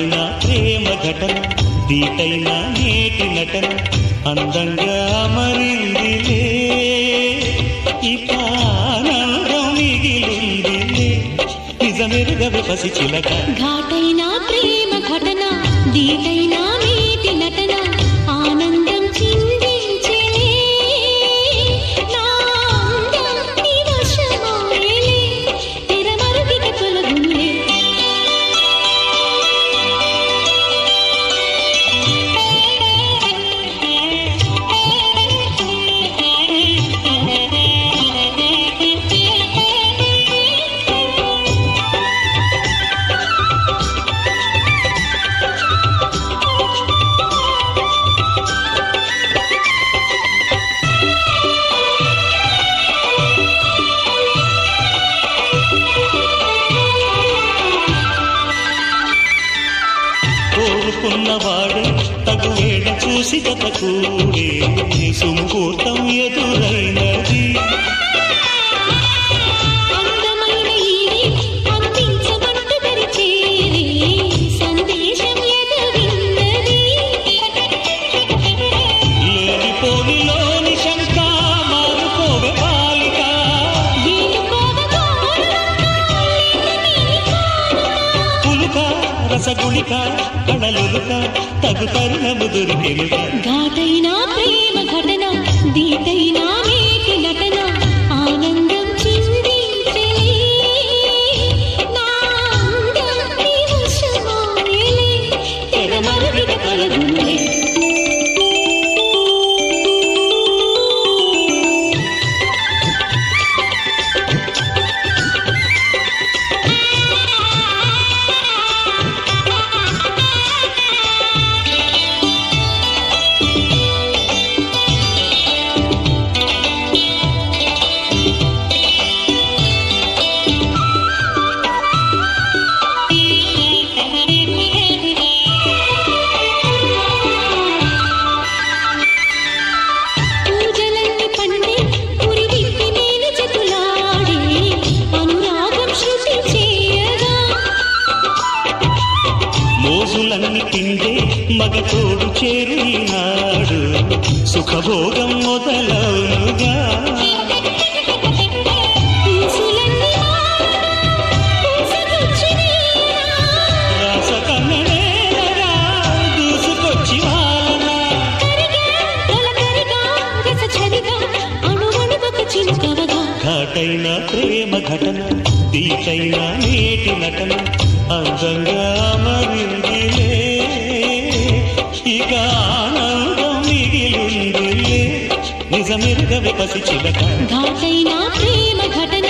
ఘాటైన ప్రేమ ఘటన దీటైన నేటి నటన అందంగా మరిందిలే ఇక ఆనందం మిగిలిందిలే నిజమెరుగవి పసి చిలక ఘాటైన ప్రేమ ఘటన దీటైన నీటి నటన ఆనందం చిందించెలే నా అందం నీ వశమాయలే తెరమరుగిక తొలగునులే కోరుకున్నవాడే తగు వేడ చూసి గత కూడే సుముహూర్తం ఎదురైనది అందమైన ఈడి అందించమంటూ తెరిచేరి సందేశం ఎదురున్నది లేనిపోనిలోని శంక మారుకోవే బాలిక పులుక రసగుళిక కణలులుక తగు తరుణము దొరికెనుక ఘాటైన ప్రేమ ఘటన దీటైన నీటి నటన ఆనందం చిందించే నా అందం నీ వశమాయలే తెరమరుగిన కలగునులే పూజలన్నీ పండి పురివిప్పి మేలు చెతులాడే అనురాగం శృతి చేయగా మోజులన్నీ తిండే మగ తోడు చేరు ఈనాడు సుఖభోగం మొదలవునుగా పూసులన్నీ పూసుకొచ్చినీరా రాసకన్నడేలగా దూసుకొచ్చి వాలనా కరిగా తొలకరిగా రసచరిగా అణువణువొక చిలుకవగా ఘాటైన ప్రేమ ఘటన దీటైన నేటి నటన అందంగా మరిందిలే ఇక ఆనందం మిగిలిందిలే నిజమెరుగవి పసి చిలక ఘాటైన ప్రేమ ఘటన